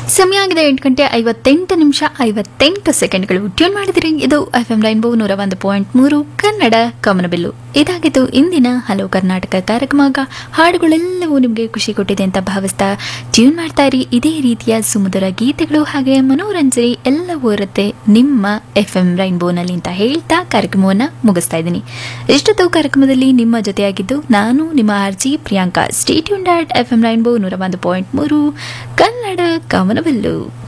ಸಮಯ ಆಗಿದೆ ಎಂಟು ಗಂಟೆ ಐವತ್ತೆಂಟು ನಿಮಿಷ ಐವತ್ತೆಂಟು ಸೆಕೆಂಡ್ಗಳು ಟ್ಯೂನ್ ಮಾಡಿದಿರಿ ಇದು ಎಫ್ ಎಂ ರೈನ್ಬೋ ನೂರ ಒಂದು ಪಾಯಿಂಟ್ ಮೂರು ಕನ್ನಡ ಕಮನಬಿಲ್ಲು ಇದಾಗಿತ್ತು ಇಂದಿನ ಹಲೋ ಕರ್ನಾಟಕ ಕಾರ್ಯಕ್ರಮ ಹಾಡುಗಳೆಲ್ಲವೂ ನಿಮಗೆ ಖುಷಿ ಕೊಟ್ಟಿದೆ ಅಂತ ಭಾವಿಸ್ತಾ ಟ್ಯೂನ್ ಮಾಡ್ತಾ ಇರಿ ಇದೇ ರೀತಿಯ ಸುಮಧುರ ಗೀತೆಗಳು ಹಾಗೆ ಮನೋರಂಜನೆ ಎಲ್ಲವೂ ಇರುತ್ತೆ ನಿಮ್ಮ ಎಫ್ ಎಂ ರೈನ್ಬೋನಲ್ಲಿ ಅಂತ ಹೇಳ್ತಾ ಕಾರ್ಯಕ್ರಮವನ್ನು ಮುಗಿಸ್ತಾ ಇದ್ದೀನಿ ಇಷ್ಟೊತ್ತು ಕಾರ್ಯಕ್ರಮದಲ್ಲಿ ನಿಮ್ಮ ಜೊತೆಯಾಗಿದ್ದು ನಾನು ನಿಮ್ಮ R J Priyanka stay tuned dot F M rainbow ನೂರ ಒಂದು ಪಾಯಿಂಟ್ ಮೂರು ಕನ್ನಡ ಕವನವಲ್ಲು